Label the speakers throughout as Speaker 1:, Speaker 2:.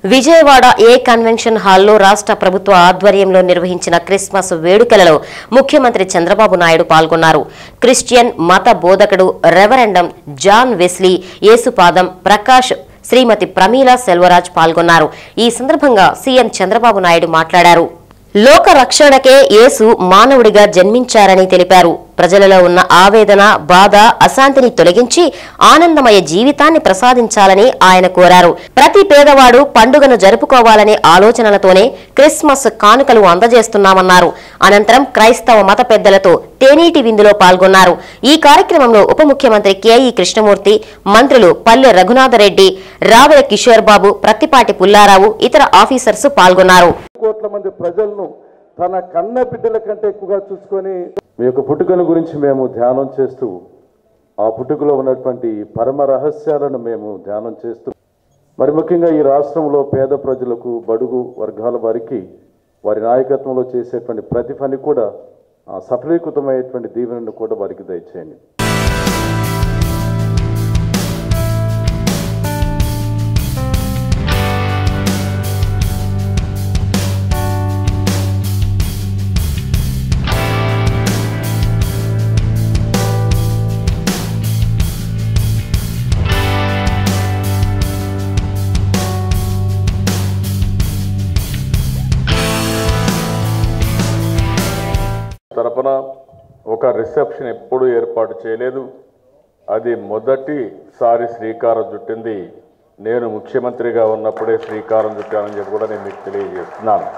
Speaker 1: విజయవాడ ఏ convention హాల్లో రాష్ట్ర ప్రభుత్వ ఆధ్వర్యంలో నిర్వహించిన క్రిస్మస్ వేడుకలలో ముఖ్యమంత్రి చంద్రబాబు నాయుడు పాల్గొన్నారు క్రిస్టియన్ మత బోధకుడు రెవరెండం జాన్ వెస్లీ యేసుపాదం ప్రకాష్ శ్రీమతి ప్రమీల సెల్వరాజ్ పాల్గొన్నారు ఈ సందర్భంగా సీఎం చంద్రబాబు నాయుడు మాట్లాడారు లోక రక్షణకే యేసు మానవుడిగా జన్మించారని తెలిపారు ప్రజలలో ఉన్న ఆవేదన బాధ అశాంతిని తొలగించి ఆనందమయ జీవితాన్ని ప్రసాదించాలని ఆయన కోరారు ప్రతి పేదవాడు పండుగను జరుపుకోవాలనే ఆలోచనలతోనే క్రిస్మస్ కానుకలు అందజేస్తున్నామన్నారు అనంతరం క్రైస్తవ మత పెద్దలతో తేనీటి విందులో పాల్గొన్నారు ఈ కార్యక్రమంలో ఉప ముఖ్యమంత్రి కేఈ కృష్ణమూర్తి మంత్రులు పల్లె రఘునాథరెడ్డి రావెల కిషోర్ బాబు ప్రత్తిపాటి పుల్లారావు ఇతర ఆఫీసర్స్ పాల్గొన్నారు
Speaker 2: కోట్ల మంది ప్రజలను తన కన్న బిడ్డల కంటే ఎక్కువగా చూసుకొని మీ యొక్క పుట్టుకను గురించి మేము ధ్యానం చేస్తూ ఆ పుట్టుకలో ఉన్నటువంటి పరమ రహస్యాలను మేము ధ్యానం చేస్తూ మరి ముఖ్యంగా ఈ రాష్ట్రంలో పేద ప్రజలకు బడుగు వర్గాల వారికి వారి నాయకత్వంలో చేసేటువంటి ప్రతి పని కూడా ఆ సఫలీకృతమైనటువంటి దీవెనను కూడా వారికి దయచేయండి తరపున ఒక రిసెప్షన్ ఎప్పుడూ ఏర్పాటు చేయలేదు అది మొదటిసారి శ్రీకారం చుట్టింది నేను ముఖ్యమంత్రిగా ఉన్నప్పుడే శ్రీకారం చుట్టానని చెప్పి కూడా నేను మీకు తెలియజేస్తున్నాను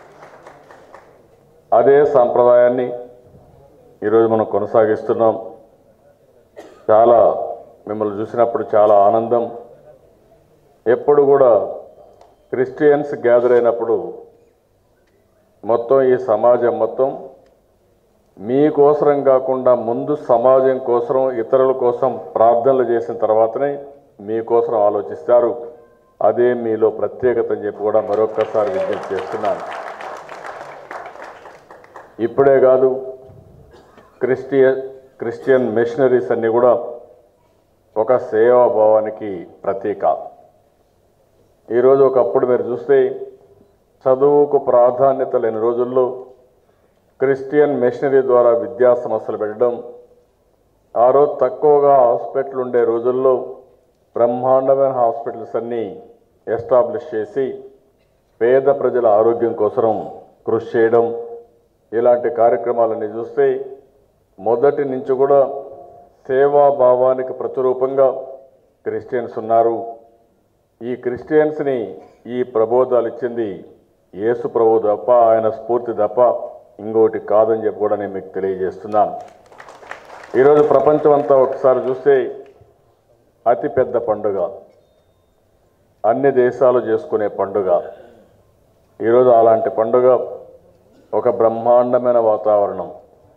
Speaker 2: అదే సాంప్రదాయాన్ని ఈరోజు మనం కొనసాగిస్తున్నాం చాలా మిమ్మల్ని చూసినప్పుడు చాలా ఆనందం ఎప్పుడు కూడా క్రిస్టియన్స్ గ్యాదర్ అయినప్పుడు మొత్తం ఈ సమాజం మొత్తం మీకోసరం కాకుండా ముందు సమాజం కోసం ఇతరుల కోసం ప్రార్థనలు చేసిన తర్వాతనే మీకోసం ఆలోచిస్తారు అదే మీలో ప్రత్యేకత అని చెప్పి కూడా మరొక్కసారి విజ్ఞప్తి చేస్తున్నాను ఇప్పుడే కాదు క్రిస్టియన్ క్రిస్టియన్ మిషనరీస్ అన్నీ కూడా ఒక సేవాభావానికి ప్రతీక ఈరోజు ఒకప్పుడు మీరు చూస్తే చదువుకు ప్రాధాన్యత లేని రోజుల్లో క్రిస్టియన్ మిషనరీ ద్వారా విద్యా సంస్థలు పెట్టడం ఆ రోజు తక్కువగా హాస్పిటల్ ఉండే రోజుల్లో బ్రహ్మాండమైన హాస్పిటల్స్ అన్నీ ఎస్టాబ్లిష్ చేసి పేద ప్రజల ఆరోగ్యం కోసం కృషి చేయడం ఇలాంటి కార్యక్రమాలన్నీ చూస్తే మొదటి నుంచి కూడా సేవాభావానికి ప్రతిరూపంగా క్రిస్టియన్స్ ఉన్నారు ఈ క్రిస్టియన్స్ని ఈ ప్రబోధాలు ఇచ్చింది యేసు ప్రభు తప్ప ఆయన స్ఫూర్తి తప్ప ఇంకోటి కాదని చెప్పి కూడా నేను మీకు తెలియజేస్తున్నాను ఈరోజు ప్రపంచం అంతా ఒకసారి చూస్తే అతి పెద్ద పండుగ అన్ని దేశాలు చేసుకునే పండుగ ఈరోజు అలాంటి పండుగ ఒక బ్రహ్మాండమైన వాతావరణం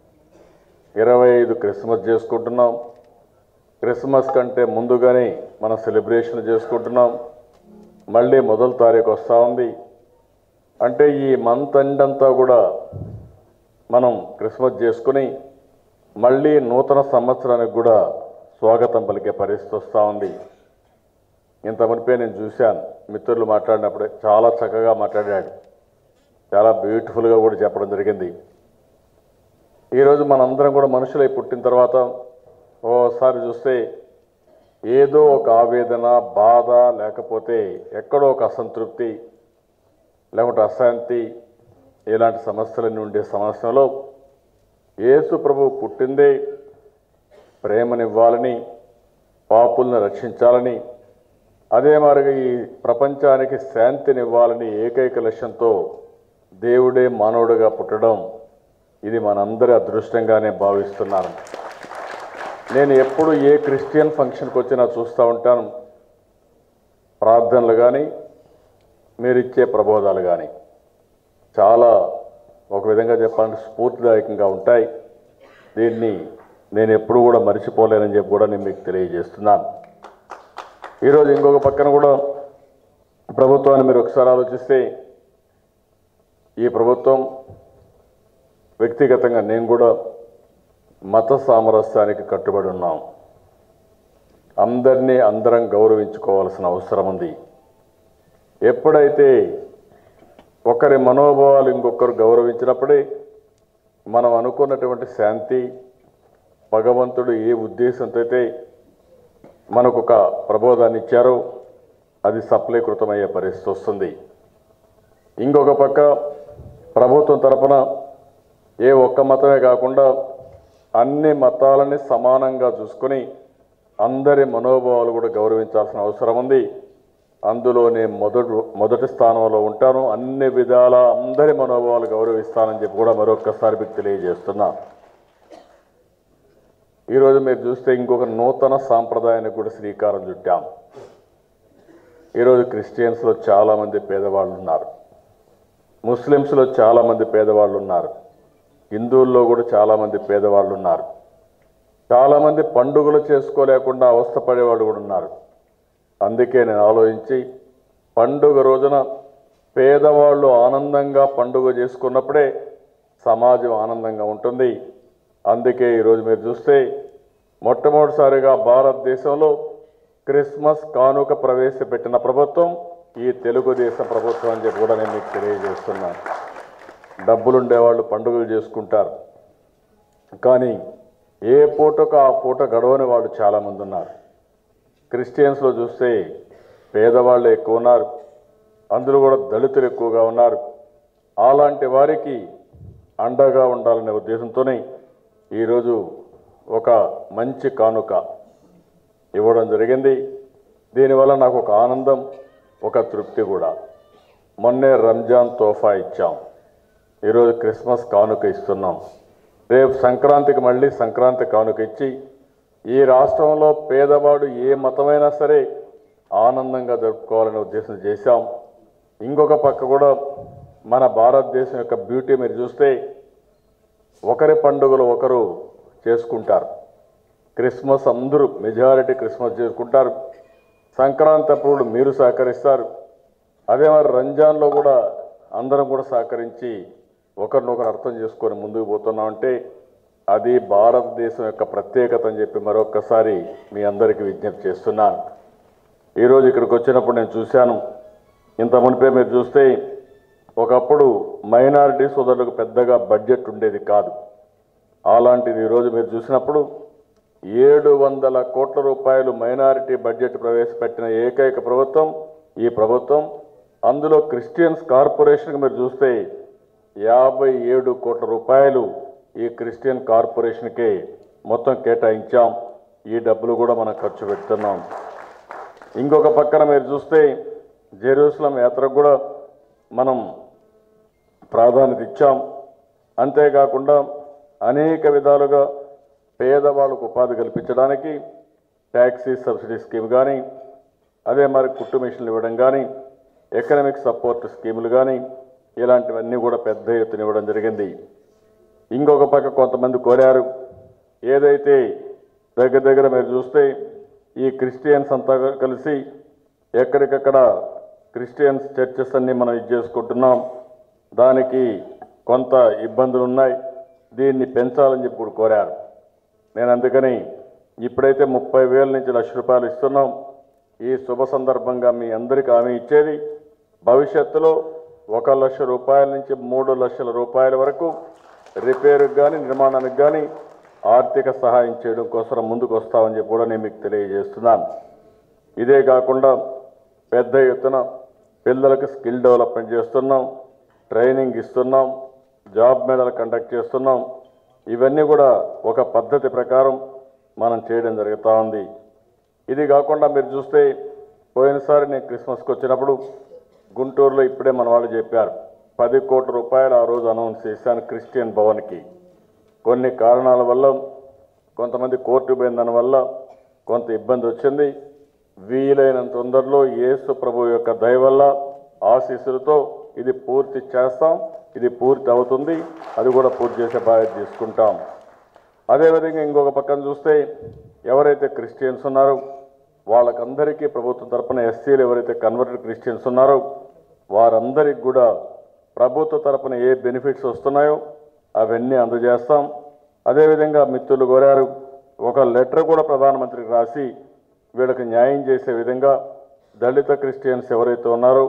Speaker 2: ఇరవై ఐదు క్రిస్మస్ చేసుకుంటున్నాం క్రిస్మస్ కంటే ముందుగానే మనం సెలబ్రేషన్ చేసుకుంటున్నాం మళ్ళీ మొదటి తారీఖు వస్తూ ఉంది అంటే ఈ మంత్ ఎండ్ అంతా కూడా మనం క్రిస్మస్ చేసుకుని మళ్ళీ నూతన సంవత్సరానికి కూడా స్వాగతం పలికే పరిస్థితి వస్తూ ఉంది ఇంత మునిపే నేను చూశాను మిత్రులు మాట్లాడినప్పుడే చాలా చక్కగా మాట్లాడాడు చాలా బ్యూటిఫుల్గా కూడా చెప్పడం జరిగింది ఈరోజు మనందరం కూడా మనుషులై పుట్టిన తర్వాత ఓసారి చూస్తే ఏదో ఒక ఆవేదన బాధ లేకపోతే ఎక్కడో ఒక అసంతృప్తి లేకుంటే అశాంతి ఇలాంటి సమస్యలన్నీ ఉండే సమస్యలో యేసు ప్రభు పుట్టిందే ప్రేమనివ్వాలని పాపులను రక్షించాలని అదే మాదిరిగా ఈ ప్రపంచానికి శాంతినివ్వాలని ఏకైక లక్ష్యంతో దేవుడే మానవుడిగా పుట్టడం ఇది మనందరి అదృష్టంగానే భావిస్తున్నాను నేను ఎప్పుడు ఏ క్రిస్టియన్ ఫంక్షన్కి వచ్చినా చూస్తూ ఉంటాను ప్రార్థనలు కానీ మీరిచ్చే ప్రబోధాలు కానీ చాలా ఒక విధంగా చెప్పాలంటే స్ఫూర్తిదాయకంగా ఉంటాయి దీన్ని నేను ఎప్పుడు కూడా మర్చిపోలేనని చెప్పి కూడా నేను మీకు తెలియజేస్తున్నాను ఈరోజు ఇంకొక పక్కన కూడా ప్రభుత్వాన్ని మీరు ఒకసారి ఆలోచిస్తే ఈ ప్రభుత్వం వ్యక్తిగతంగా నేను కూడా మత సామరస్యానికి కట్టుబడి ఉన్నాం అందరినీ అందరం గౌరవించుకోవాల్సిన అవసరం ఉంది ఎప్పుడైతే ఒకరి మనోభావాలు ఇంకొకరు గౌరవించినప్పుడే మనం అనుకున్నటువంటి శాంతి భగవంతుడు ఏ ఉద్దేశంతో అయితే మనకు ఒక ప్రబోధాన్ని ఇచ్చారో అది సఫలీకృతమయ్యే పరిస్థితి వస్తుంది ఇంకొక పక్క ప్రభుత్వం తరపున ఏ ఒక్క మతమే కాకుండా అన్ని మతాలని సమానంగా చూసుకొని అందరి మనోభావాలు కూడా గౌరవించాల్సిన అవసరం ఉంది అందులోనే మొదటి మొదటి స్థానంలో ఉంటాను అన్ని విధాల అందరి మనోభావాలు గౌరవిస్తానని చెప్పి కూడా మరొక్కసారి మీకు తెలియజేస్తున్నా ఈరోజు మీరు చూస్తే ఇంకొక నూతన సాంప్రదాయానికి కూడా శ్రీకారం చుట్టాం ఈరోజు క్రిస్టియన్స్లో చాలామంది పేదవాళ్ళు ఉన్నారు ముస్లిమ్స్లో చాలామంది పేదవాళ్ళు ఉన్నారు హిందువుల్లో కూడా చాలామంది పేదవాళ్ళు ఉన్నారు చాలామంది పండుగలు చేసుకోలేకుండా అవస్థపడేవాళ్ళు కూడా ఉన్నారు అందుకే నేను ఆలోచించి పండుగ రోజున పేదవాళ్ళు ఆనందంగా పండుగ చేసుకున్నప్పుడే సమాజం ఆనందంగా ఉంటుంది అందుకే ఈరోజు మీరు చూస్తే మొట్టమొదటిసారిగా భారతదేశంలో క్రిస్మస్ కానుక ప్రవేశపెట్టిన ప్రభుత్వం ఈ తెలుగుదేశం ప్రభుత్వం అని చెప్పి కూడా నేను మీకు తెలియజేస్తున్నాను డబ్బులుండేవాళ్ళు పండుగలు చేసుకుంటారు కానీ ఏ పూటకు ఆ పూట గడవని వాళ్ళు చాలామంది ఉన్నారు క్రిస్టియన్స్లో చూస్తే పేదవాళ్ళు ఎక్కువ ఉన్నారు అందులో కూడా దళితులు ఎక్కువగా ఉన్నారు అలాంటి వారికి అండగా ఉండాలనే ఉద్దేశంతోనే ఈరోజు ఒక మంచి కానుక ఇవ్వడం జరిగింది దీనివల్ల నాకు ఒక ఆనందం ఒక తృప్తి కూడా మొన్నే రంజాన్ తోఫా ఇచ్చాం ఈరోజు క్రిస్మస్ కానుక ఇస్తున్నాం రేపు సంక్రాంతికి మళ్ళీ సంక్రాంతి కానుక ఇచ్చి ఈ రాష్ట్రంలో పేదవాడు ఏ మతమైనా సరే ఆనందంగా జరుపుకోవాలనే ఉద్దేశం చేశాం ఇంకొక పక్క కూడా మన భారతదేశం యొక్క బ్యూటీ మీరు చూస్తే ఒకరి పండుగలు ఒకరు చేసుకుంటారు క్రిస్మస్ అందరూ మెజారిటీ క్రిస్మస్ చేసుకుంటారు సంక్రాంతి అప్పుడు మీరు సహకరిస్తారు అదే మరి రంజాన్లో కూడా అందరం కూడా సహకరించి ఒకరినొకరు అర్థం చేసుకొని ముందుకు పోతున్నామంటే అది భారతదేశం యొక్క ప్రత్యేకత అని చెప్పి మరొక్కసారి మీ అందరికీ విజ్ఞప్తి చేస్తున్నాను ఈరోజు ఇక్కడికి వచ్చినప్పుడు నేను చూశాను ఇంత మునిపే మీరు చూస్తే ఒకప్పుడు మైనారిటీ సోదరులకు పెద్దగా బడ్జెట్ ఉండేది కాదు అలాంటిది ఈరోజు మీరు చూసినప్పుడు ఏడు వందల కోట్ల రూపాయలు మైనారిటీ బడ్జెట్ ప్రవేశపెట్టిన ఏకైక ప్రభుత్వం ఈ ప్రభుత్వం అందులో క్రిస్టియన్స్ కార్పొరేషన్కి మీరు చూస్తే యాభై ఏడు కోట్ల రూపాయలు ఈ క్రిస్టియన్ కార్పొరేషన్కే మొత్తం కేటాయించాం ఈ డబ్బులు కూడా మనం ఖర్చు పెడుతున్నాం ఇంకొక పక్కన మీరు చూస్తే జెరూసలం యాత్రకు కూడా మనం ప్రాధాన్యత ఇచ్చాం అంతేకాకుండా అనేక విధాలుగా పేదవాళ్ళకు ఉపాధి కల్పించడానికి ట్యాక్సీ సబ్సిడీ స్కీమ్ కానీ అదే మరి కుట్టు మిషన్లు ఇవ్వడం కానీ ఎకనామిక్ సపోర్ట్ స్కీములు కానీ ఇలాంటివన్నీ కూడా పెద్ద ఎత్తున ఇవ్వడం జరిగింది ఇంకొక పక్క కొంతమంది కోరారు ఏదైతే దగ్గర దగ్గర మీరు చూస్తే ఈ క్రిస్టియన్స్ అంతా కలిసి ఎక్కడికక్కడ క్రిస్టియన్స్ చర్చెస్ అన్ని మనం ఇది చేసుకుంటున్నాం దానికి కొంత ఇబ్బందులు ఉన్నాయి దీన్ని పెంచాలని చెప్పి కూడా కోరారు నేను అందుకని ఇప్పుడైతే ముప్పై వేల నుంచి లక్ష రూపాయలు ఇస్తున్నాం ఈ శుభ సందర్భంగా మీ అందరికీ హామీ ఇచ్చేది భవిష్యత్తులో ఒక లక్ష రూపాయల నుంచి మూడు లక్షల రూపాయల వరకు రిపేరుకి కానీ నిర్మాణానికి కానీ ఆర్థిక సహాయం చేయడం కోసం ముందుకు వస్తామని చెప్పి కూడా నేను మీకు తెలియజేస్తున్నాను ఇదే కాకుండా పెద్ద ఎత్తున పిల్లలకు స్కిల్ డెవలప్మెంట్ చేస్తున్నాం ట్రైనింగ్ ఇస్తున్నాం జాబ్ మేళాలు కండక్ట్ చేస్తున్నాం ఇవన్నీ కూడా ఒక పద్ధతి ప్రకారం మనం చేయడం జరుగుతూ ఉంది ఇది కాకుండా మీరు చూస్తే పోయినసారి నేను క్రిస్మస్కి వచ్చినప్పుడు గుంటూరులో ఇప్పుడే మన వాళ్ళు చెప్పారు పది కోట్ల రూపాయలు ఆ రోజు అనౌన్స్ చేశాను క్రిస్టియన్ భవన్కి కొన్ని కారణాల వల్ల కొంతమంది కోర్టు పోయిన వల్ల కొంత ఇబ్బంది వచ్చింది వీలైనంత తొందరలో యేసు ప్రభు యొక్క దయ వల్ల ఆశీస్సులతో ఇది పూర్తి చేస్తాం ఇది పూర్తి అవుతుంది అది కూడా పూర్తి చేసే బాధ్యత తీసుకుంటాం అదేవిధంగా ఇంకొక పక్కన చూస్తే ఎవరైతే క్రిస్టియన్స్ ఉన్నారో వాళ్ళకందరికీ ప్రభుత్వం తరపున ఎస్సీలు ఎవరైతే కన్వర్టెడ్ క్రిస్టియన్స్ ఉన్నారో వారందరికి కూడా ప్రభుత్వ తరపున ఏ బెనిఫిట్స్ వస్తున్నాయో అవన్నీ అందజేస్తాం అదేవిధంగా మిత్రులు కోరారు ఒక లెటర్ కూడా ప్రధానమంత్రికి రాసి వీళ్ళకి న్యాయం చేసే విధంగా దళిత క్రిస్టియన్స్ ఎవరైతే ఉన్నారో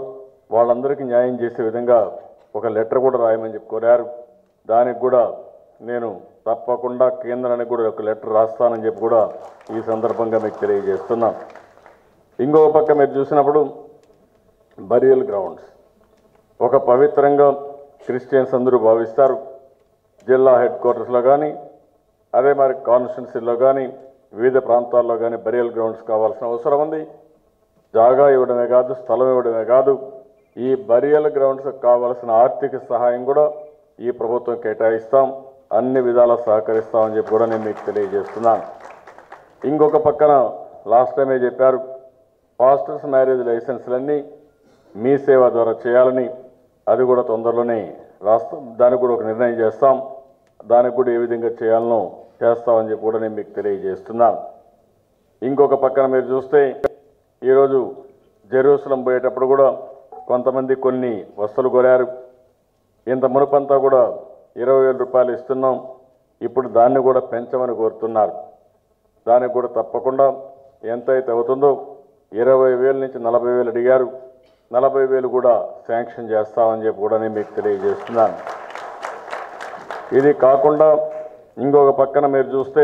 Speaker 3: వాళ్ళందరికీ న్యాయం చేసే విధంగా ఒక లెటర్ కూడా రాయమని చెప్పి కోరారు దానికి కూడా నేను తప్పకుండా కేంద్రానికి కూడా ఒక లెటర్ రాస్తానని చెప్పి కూడా ఈ సందర్భంగా మీకు తెలియజేస్తున్నాం ఇంకొక పక్క మీరు చూసినప్పుడు బరియల్ గ్రౌండ్స్ ఒక పవిత్రంగా క్రిస్టియన్స్ అందరూ భావిస్తారు జిల్లా హెడ్ క్వార్టర్స్లో కానీ అదే మరి కాన్స్టిట్యున్సీలో కానీ వివిధ ప్రాంతాల్లో కానీ బరియల్ గ్రౌండ్స్ కావాల్సిన అవసరం ఉంది జాగా ఇవ్వడమే కాదు స్థలం ఇవ్వడమే కాదు ఈ బరియల్ గ్రౌండ్స్ కావాల్సిన ఆర్థిక సహాయం కూడా ఈ ప్రభుత్వం కేటాయిస్తాం అన్ని విధాలా సహకరిస్తామని చెప్పి కూడా నేను మీకు తెలియజేస్తున్నాను ఇంకొక పక్కన లాస్ట్ టైమే చెప్పారు పాస్టర్స్ మ్యారేజ్ లైసెన్స్లన్నీ మీ సేవ ద్వారా చేయాలని అది కూడా తొందరలోనే రాస్తాం దానికి కూడా ఒక నిర్ణయం చేస్తాం దానికి కూడా ఏ విధంగా చేయాలనో చేస్తామని చెప్పి కూడా నేను మీకు తెలియజేస్తున్నాను ఇంకొక పక్కన మీరు చూస్తే ఈరోజు జెరూసలం పోయేటప్పుడు కూడా కొంతమంది కొన్ని వస్తువులు కోరారు ఇంత మునుపంతా కూడా ఇరవై వేల రూపాయలు ఇస్తున్నాం ఇప్పుడు దాన్ని కూడా పెంచమని కోరుతున్నారు దానికి కూడా తప్పకుండా ఎంత అయితే అవుతుందో ఇరవై వేల నుంచి నలభై వేలు అడిగారు నలభై వేలు కూడా శాంక్షన్ చేస్తామని చెప్పి కూడా నేను మీకు తెలియజేస్తున్నాను ఇది కాకుండా ఇంకొక పక్కన మీరు చూస్తే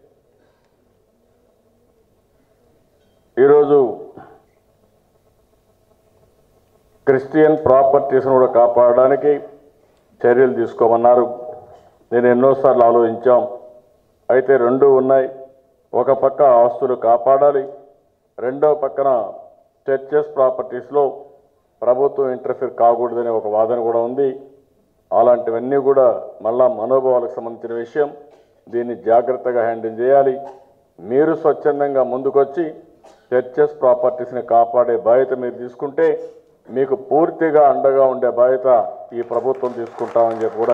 Speaker 3: ఈరోజు క్రిస్టియన్ ప్రాపర్టీస్ను కూడా కాపాడడానికి చర్యలు తీసుకోమన్నారు నేను ఎన్నోసార్లు ఆలోచించాం అయితే రెండు ఉన్నాయి ఒక పక్క ఆస్తులు కాపాడాలి రెండో పక్కన చర్చెస్ ప్రాపర్టీస్లో ప్రభుత్వం ఇంటర్ఫీర్ కాకూడదనే ఒక వాదన కూడా ఉంది అలాంటివన్నీ కూడా మళ్ళా మనోభావాలకు సంబంధించిన విషయం దీన్ని జాగ్రత్తగా హ్యాండిల్ చేయాలి మీరు స్వచ్ఛందంగా ముందుకొచ్చి చర్చెస్ ప్రాపర్టీస్ని కాపాడే బాధ్యత మీరు తీసుకుంటే మీకు పూర్తిగా అండగా ఉండే బాధ్యత ఈ ప్రభుత్వం తీసుకుంటామని చెప్పి కూడా